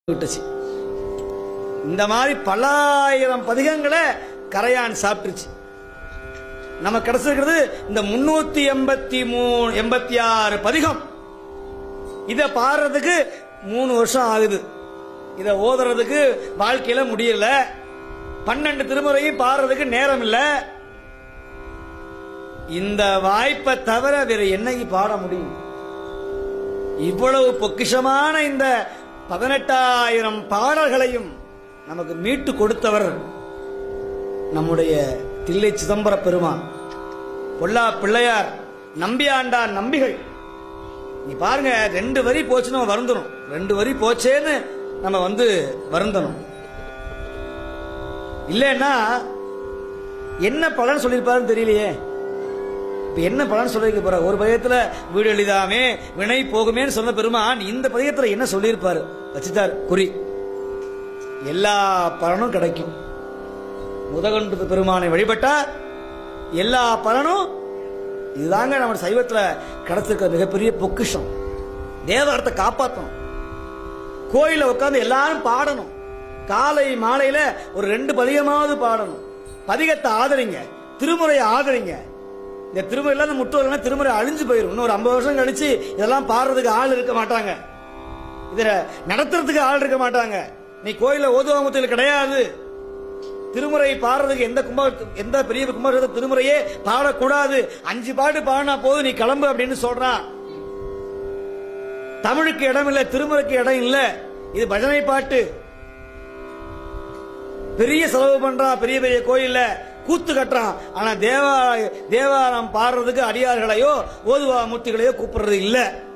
விட்டுச்சு இந்த மாதிரி பல்லாயிரம் பதிகங்களை கரையான் சாப்பிட்டுச்சு நம்ம கிடைச்சிருக்கிறது இந்த முன்னூத்தி எண்பத்தி மூணு எண்பத்தி ஆறு பதிகம் இத பாடுறதுக்கு மூணு வருஷம் ஆகுது இத ஓதுறதுக்கு வாழ்க்கையில முடியல பன்னெண்டு திருமுறையும் பாடுறதுக்கு நேரம் இல்ல இந்த வாய்ப்பை தவிர வேற என்னைக்கு பாட முடியும் இவ்வளவு பொக்கிஷமான இந்த பதினெட்டாயிரம் பாடல்களையும் நமக்கு மீட்டு கொடுத்தவர் நம்முடைய தில்லை சிதம்பர பெருமான் பொல்லா பிள்ளையார் நம்பியாண்டார் நம்பிகள் நீ பாருங்க ரெண்டு வரி போச்சு நம்ம வருந்தணும் ரெண்டு வரி போச்சேன்னு நம்ம வந்து வருந்தணும் இல்லைன்னா என்ன பலன் சொல்லியிருப்பாருன்னு தெரியலையே இப்ப என்ன பலன் சொல்லிருக்க போற ஒரு பதியத்துல வீடு எளிதாமே வினை போகுமேன்னு சொன்ன பெருமான் இந்த பதியத்துல என்ன சொல்லியிருப்பாரு வச்சுட்டார் குறி எல்லா பலனும் கிடைக்கும் முதகண்டு பெருமானை வழிபட்டா எல்லா பலனும் இதுதாங்க நம்ம சைவத்துல கிடைச்சிருக்க மிகப்பெரிய பொக்கிஷம் தேவாரத்தை காப்பாற்றணும் கோயில உட்கார்ந்து எல்லாரும் பாடணும் காலை மாலையில ஒரு ரெண்டு பதிகமாவது பாடணும் பதிகத்தை ஆதரிங்க திருமுறையை ஆதரிங்க இந்த திருமுறை இல்லாத முற்றோர்கள்னா திருமுறை அழிஞ்சு போயிடும் இன்னும் ஒரு ஐம்பது வருஷம் கழிச்சு இதெல்லாம் பாடுறதுக்கு ஆள் இருக்க மாட்டாங்க இத நடத்துறதுக்கு ஆள் இருக்க மாட்டாங்க நீ கோயில ஓதுவாமத்தில் கிடையாது திருமுறை பாடுறதுக்கு எந்த கும்ப எந்த பெரிய கும்பாபிஷேக திருமுறையே பாடக்கூடாது அஞ்சு பாட்டு பாடினா போதும் நீ கிளம்பு அப்படின்னு சொல்றான் தமிழுக்கு இடம் இல்ல திருமுறைக்கு இடம் இல்ல இது பஜனை பாட்டு பெரிய செலவு பண்றான் பெரிய பெரிய கோயில்ல கூத்து கட்டுறான் ஆனா தேவா தேவாரம் பாடுறதுக்கு அடியார்களையோ ஓதுவா மூர்த்திகளையோ கூப்பிடுறது இல்ல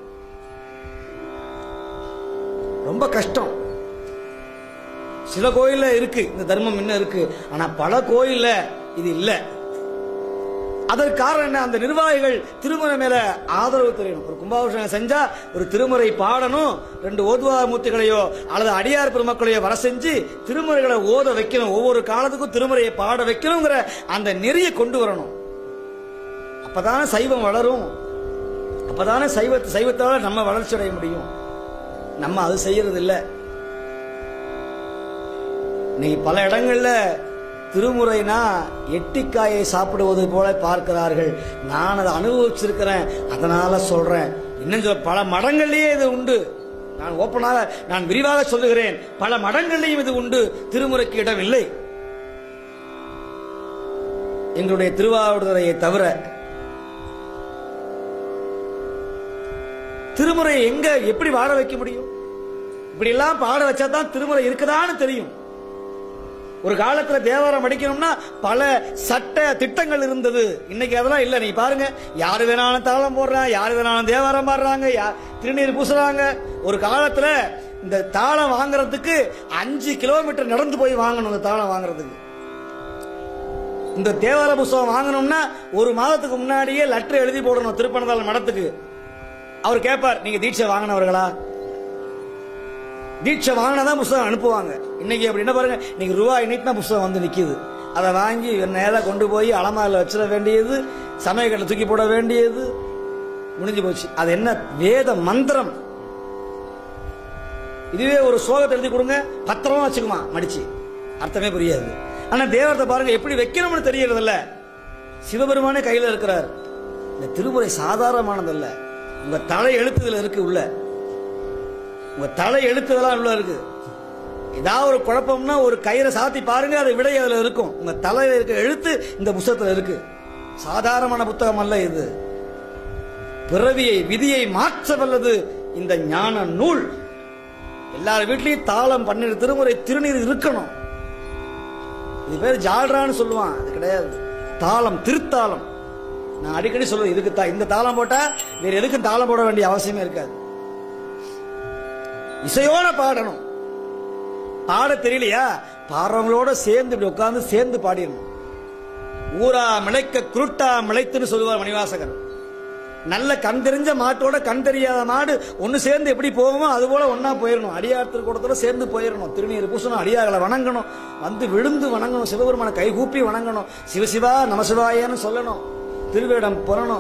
ரொம்ப கஷ்டம் சில கோயில்ல இருக்கு இந்த தர்மம் இன்னும் இருக்கு ஆனா பல கோயில்ல இது இல்ல அதற்கு காரணம் என்ன அந்த நிர்வாகிகள் திருமுறை மேல ஆதரவு தெரியணும் ஒரு கும்பாபிஷேகம் செஞ்சா ஒரு திருமுறை பாடணும் ரெண்டு ஓதுவா மூர்த்திகளையோ அல்லது அடியார் பெருமக்களையோ வர செஞ்சு திருமுறைகளை ஓத வைக்கணும் ஒவ்வொரு காலத்துக்கும் திருமுறையை பாட வைக்கணுங்கிற அந்த நெறியை கொண்டு வரணும் அப்பதானே சைவம் வளரும் அப்பதானே சைவ சைவத்தால நம்ம வளர்ச்சி அடைய முடியும் நம்ம அது செய்யறது இல்லை இன்னைக்கு பல இடங்கள்ல திருமுறைனா எட்டிக்காயை சாப்பிடுவது போல பார்க்கிறார்கள் நான் அதை அனுபவிச்சிருக்கிறேன் அதனால சொல்றேன் இன்னும் சொல்ல பல மடங்கள்லயே இது உண்டு நான் ஓப்பனாக நான் விரிவாக சொல்லுகிறேன் பல மடங்கள்லையும் இது உண்டு திருமுறைக்கு இடம் இல்லை எங்களுடைய திருவாவூரையை தவிர திருமுறை எங்க எப்படி வாழ வைக்க முடியும் இப்படி எல்லாம் பாட வச்சா தான் திருமுறை இருக்குதான்னு தெரியும் ஒரு காலத்துல தேவாரம் படிக்கணும்னா பல சட்ட திட்டங்கள் இருந்தது இன்னைக்கு அதெல்லாம் இல்ல நீ பாருங்க யாரு வேணாலும் தாளம் போடுறாங்க யாரு வேணாலும் தேவாரம் பாடுறாங்க யா- திருநீர் பூசுறாங்க ஒரு காலத்துல இந்த தாளம் வாங்குறதுக்கு அஞ்சு கிலோமீட்டர் நடந்து போய் வாங்கணும் இந்த தாளம் வாங்குறதுக்கு இந்த தேவார புஸ்தகம் வாங்கணும்னா ஒரு மாதத்துக்கு முன்னாடியே லெட்டர் எழுதி போடணும் திருப்பனந்தாள் மடத்துக்கு அவர் கேட்பார் நீங்க தீட்சை வாங்கினவர்களா தீட்சை வாங்கினாதான் புஸ்தகம் அனுப்புவாங்க இன்னைக்கு அப்படி என்ன பாருங்க இன்னைக்கு ரூபாய் இன்னைக்கு தான் புஸ்தகம் வந்து நிக்குது அதை வாங்கி நேராக கொண்டு போய் அலமாரில் வச்சிட வேண்டியது சமயக்கட்டில் தூக்கி போட வேண்டியது முடிஞ்சு போச்சு அது என்ன வேத மந்திரம் இதுவே ஒரு ஸ்லோகத்தை எழுதி கொடுங்க பத்திரமா வச்சுக்குமா மடிச்சு அர்த்தமே புரியாது ஆனா தேவரத்தை பாருங்க எப்படி வைக்கணும்னு தெரியறது இல்ல சிவபெருமானே கையில இருக்கிறார் இந்த திருமுறை சாதாரணமானதல்ல உங்க தலை எழுத்துதுல இருக்கு உள்ள உங்க தலை எழுத்துதெல்லாம் உள்ள இருக்கு ஏதாவது ஒரு குழப்பம்னா ஒரு கயிறை சாத்தி பாருங்க அது விடை அதுல இருக்கும் உங்க தலையில இருக்க எழுத்து இந்த புத்தகத்துல இருக்கு சாதாரணமான புத்தகம் அல்ல இது பிறவியை விதியை மாற்ற வல்லது இந்த ஞான நூல் எல்லார் வீட்லயும் தாளம் பன்னிரு திருமுறை திருநீர் இருக்கணும் இது பேர் ஜால்ரான்னு சொல்லுவான் அது கிடையாது தாளம் திருத்தாளம் நான் அடிக்கடி சொல்லுவேன் இதுக்கு தா- இந்த தாளம் போட்டா வேற எதுக்கும் தாளம் போட வேண்டிய அவசியமே இருக்காது இசையோட பாடணும் பாட தெரியலையா பாடுறவங்களோட சேர்ந்து இப்படி உட்கார்ந்து சேர்ந்து பாடிடணும் ஊரா மிளைக்க குருட்டா மிளைத்துன்னு சொல்லுவார் மணிவாசகர் நல்ல கண் தெரிஞ்ச மாட்டோட கண் தெரியாத மாடு ஒன்னு சேர்ந்து எப்படி போகுமோ அது போல ஒன்னா போயிடணும் அடியார் திருக்கூடத்தோட சேர்ந்து போயிடணும் திருநீர் பூசணும் அடியார்களை வணங்கணும் வந்து விழுந்து வணங்கணும் சிவபெருமான கைகூப்பி வணங்கணும் சிவசிவா நமசிவாயன்னு சொல்லணும் திருவேடம் புறணும்